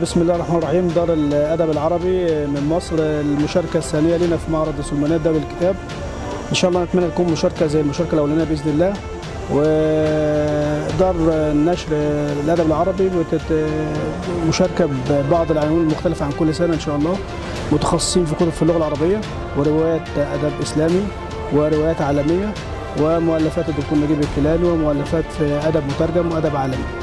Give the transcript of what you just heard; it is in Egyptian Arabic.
بسم الله الرحمن الرحيم دار الادب العربي من مصر المشاركه الثانيه لنا في معرض السلمانيات ده بالكتاب ان شاء الله نتمنى تكون مشاركه زي المشاركه الاولانيه باذن الله ودار النشر الادب العربي بتت... مشاركه ببعض العناوين المختلفه عن كل سنه ان شاء الله متخصصين في كتب في اللغه العربيه وروايات ادب اسلامي وروايات عالميه ومؤلفات الدكتور نجيب الكيلاني ومؤلفات في ادب مترجم وادب عالمي